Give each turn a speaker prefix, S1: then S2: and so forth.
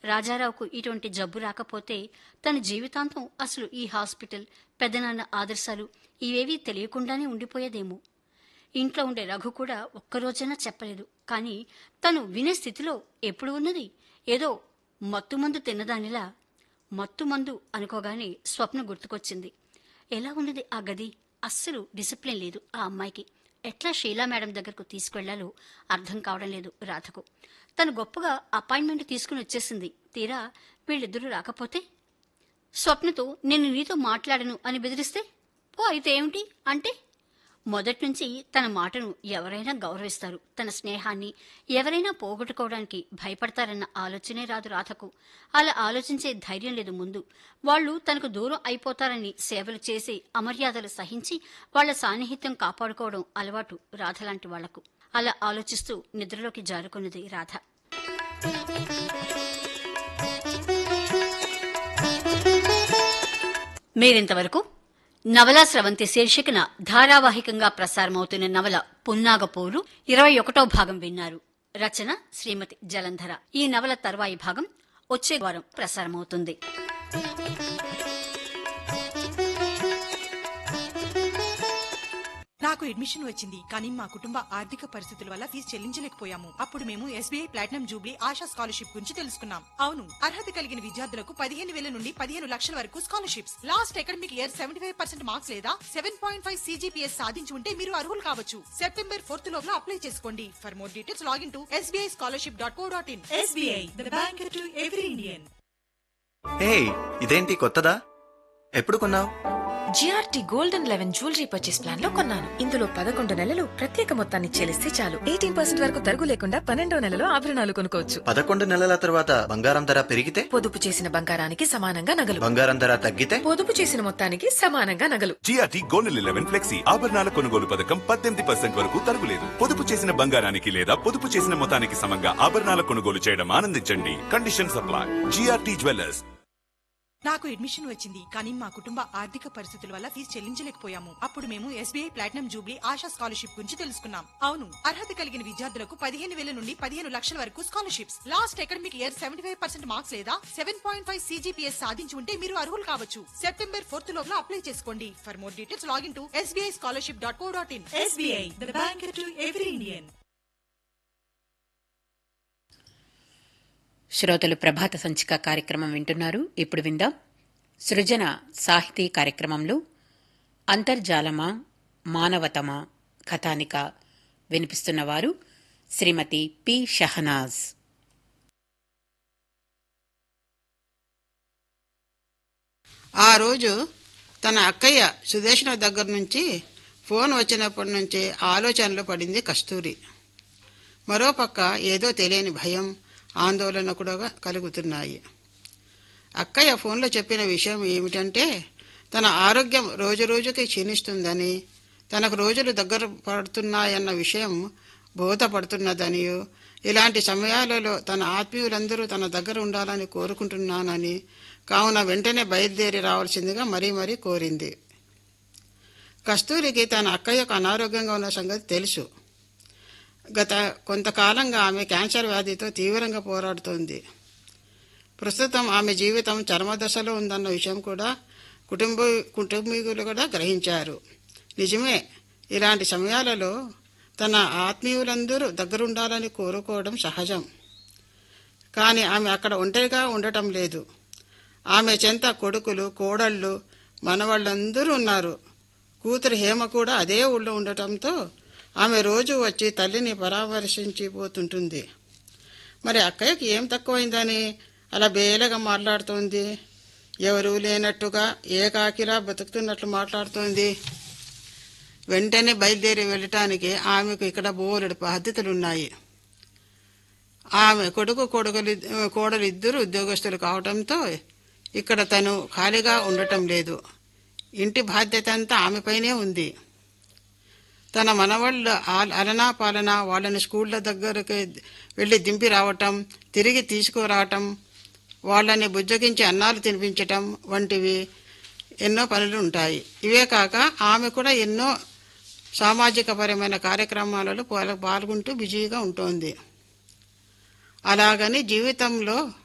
S1: రాజారావుకు ఇటువంటి జబ్బు రాకపోతే తన జీవితాంతం అసలు ఈ హాస్పిటల్ పెద్దనాన్న ఆదర్శాలు ఇవేవీ తెలియకుండానే ఉండిపోయేదేమో ఇంట్లో ఉండే రఘు కూడా ఒక్కరోజైనా చెప్పలేదు కానీ తను వినే స్థితిలో ఎప్పుడు ఉన్నది ఏదో మత్తుమందు తిన్నదానిలా మత్తుమందు అనుకోగానే స్వప్న గుర్తుకొచ్చింది ఎలా ఉన్నది ఆ గది అస్సలు డిసిప్లిన్ లేదు ఆ అమ్మాయికి ఎట్లా షీలా మేడం దగ్గరకు తీసుకెళ్లాలో అర్థం కావడం లేదు రాధకు తను గొప్పగా అపాయింట్మెంట్ తీసుకుని వచ్చేసింది తీరా వీళ్ళిద్దరూ రాకపోతే స్వప్నతో నేను నీతో మాట్లాడను అని బెదిరిస్తే ఓ అయితే ఏమిటి అంటే మొదటి నుంచి తన మాటను ఎవరైనా గౌరవిస్తారు తన స్నేహాన్ని ఎవరైనా పోగొట్టుకోవడానికి భయపడతారన్న ఆలోచనే రాదు రాధకు అలా ఆలోచించే ధైర్యం లేదు ముందు వాళ్ళు తనకు దూరం అయిపోతారని సేవలు చేసి అమర్యాదలు సహించి వాళ్ళ సాన్నిహిత్యం కాపాడుకోవడం అలవాటు రాధ లాంటి వాళ్లకు అలా ఆలోచిస్తూ నిద్రలోకి జారుకున్నది రాధ మీరింతవరకు నవలా స్రవంతి శీర్షికన ధారావాహికంగా ప్రసారమవుతున్న నవల పున్నాగపూరు ఇరవై ఒకటో భాగం విన్నారు రచన శ్రీమతి జలంధర ఈ నవల తర్వాయి భాగం వచ్చే వారం ప్రసారమవుతుంది
S2: నాకు అడ్మిషన్ వచ్చింది కానీ మా కుటుంబ ఆర్థిక పరిస్థితుల వల్ల ఫీజు చెల్లించలేకపోయాము అప్పుడు మేము S B I platinum jubilee Asha scholarship గురించి తెలుసుకున్నాం అవును అర్హత కలిగిన విద్యార్థులకు పదిహేను వేల నుండి పదిహేను లక్షల వరకు scholarships last academic year seventy five percent marks లేదా సెవెన్ పాయింట్ ఫైవ్ సీజీపీఎస్ సాధించి ఉంటే మీరు అర్హులు కావచ్చు సెప్టెంబర్ ఫోర్త్ లోపల అప్లై చేసుకోండి for more details login to S B I scholarship dot co dot in S B I the bank to every Indian
S3: hey ఇదేంటి కొత్తదా ఎప్పుడు కొన్నావు
S4: GRT golden eleven jewellery purchase plan లో కొన్నాను
S5: ఇందులో పదకొండు నెలలు ప్రత్యేక మొత్తాన్ని చెల్లిస్తే చాలు ఎయిటీన్ పర్సెంట్ వరకు తరుగు లేకుండా పన్నెండో నెలలో ఆభరణాలు కొనుక్కోవచ్చు
S3: పదకొండు నెలల తర్వాత బంగారం ధర పెరిగితే
S5: పొదుపు చేసిన బంగారానికి సమానంగా నగలు
S3: బంగారం ధర తగ్గితే
S5: పొదుపు చేసిన మొత్తానికి సమానంగా నగలు
S6: జిఆర్టీ గోల్డెన్ లెవెన్ ఫ్లెక్సీ ఆభరణాల కొనుగోలు పథకం పద్దెనిమిది పర్సెంట్ వరకు తరుగులేదు పొదుపు చేసిన బంగారానికి లేదా పొదుపు చేసిన మొత్తానికి సమంగా ఆభరణాల కొనుగోలు చేయడం ఆనందించండి కండిషన్ సప్లై జిఆర్టీ జ్యువెలర్స్
S2: నాకు అడ్మిషన్ వచ్చింది కానీ మా కుటుంబ ఆర్థిక పరిస్థితుల వల్ల ఫీజు చెల్లించలేకపోయాము అప్పుడు మేము S B I platinum jubilee Asha scholarship గురించి తెలుసుకున్నాం అవును అర్హత కలిగిన విద్యార్థులకు పదిహేను వేల నుండి పదిహేను లక్షల వరకు scholarships last academic year seventy five percent marks లేదా సెవెన్ పాయింట్ ఫైవ్ సీజీపీఎస్ సాధించి ఉంటే మీరు అర్హులు కావచ్చు సెప్టెంబర్ ఫోర్త్ లోపల అప్లై చేసుకోండి for more details login to S B I scholarship dot co dot in S B I the bank to every Indian
S7: శ్రోతలు ప్రభాత సంచిక కార్యక్రమం వింటున్నారు ఇప్పుడు విందాం సృజన సాహితీ కార్యక్రమంలో అంతర్జాలమా మానవతమా కథానిక వినిపిస్తున్నవారు శ్రీమతి పి షహనాజ్
S8: ఆ రోజు తన అక్కయ్య సుదేష్ణ దగ్గర నుంచి ఫోన్ వచ్చినప్పటి నుంచి ఆలోచనలో పడింది కస్తూరి మరోపక్క ఏదో తెలియని భయం ఆందోళన కూడా కలుగుతున్నాయి అక్కయ్య ఫోన్లో చెప్పిన విషయం ఏమిటంటే తన ఆరోగ్యం రోజురోజుకి క్షీణిస్తుందని తనకు రోజులు దగ్గర పడుతున్నాయన్న విషయం బోధపడుతున్నదనియో ఇలాంటి సమయాలలో తన ఆత్మీయులందరూ తన దగ్గర ఉండాలని కోరుకుంటున్నానని కావున వెంటనే బయలుదేరి రావాల్సిందిగా మరీ మరీ కోరింది కస్తూరికి తన అక్కయ్యకు అనారోగ్యంగా ఉన్న సంగతి తెలుసు గత కొంతకాలంగా ఆమె క్యాన్సర్ వ్యాధితో తీవ్రంగా పోరాడుతోంది ప్రస్తుతం ఆమె జీవితం చర్మదశలో ఉందన్న విషయం కూడా కుటుంబ కుటుంబీకులు కూడా గ్రహించారు నిజమే ఇలాంటి సమయాలలో తన ఆత్మీయులందరూ దగ్గరుండాలని కోరుకోవడం సహజం కానీ ఆమె అక్కడ ఒంటరిగా ఉండటం లేదు ఆమె చెంత కొడుకులు కోడళ్ళు మనవాళ్ళందరూ ఉన్నారు కూతురు హేమ కూడా అదే ఊళ్ళో ఉండటంతో ఆమె రోజు వచ్చి తల్లిని పరామర్శించిపోతుంటుంది మరి అక్కయ్యకి ఏం తక్కువైందని అలా బేలగా మాట్లాడుతోంది ఎవరూ లేనట్టుగా ఏకాకిలా బతుకుతున్నట్లు మాట్లాడుతోంది వెంటనే బయలుదేరి వెళ్ళటానికి ఆమెకు ఇక్కడ బోలెడు బాధ్యతలున్నాయి ఆమె కొడుకు కొడుకులు కోడలు ఇద్దరు ఉద్యోగస్తులు కావడంతో ఇక్కడ తను ఖాళీగా ఉండటం లేదు ఇంటి బాధ్యత అంతా ఆమెపైనే ఉంది తన మనవాళ్ళ ఆ- అలనా పాలన వాళ్ళని స్కూళ్ళ దగ్గరకు వెళ్ళి దింపి రావటం తిరిగి తీసుకురావటం వాళ్ళని బుజ్జగించి అన్నాలు తినిపించటం వంటివి ఎన్నో పనులు ఉంటాయి ఇవే కాక ఆమె కూడా ఎన్నో సామాజిక పరమైన కార్యక్రమాలలో పాల్- పాల్గొంటూ బిజీగా ఉంటుంది అలాగని జీవితంలో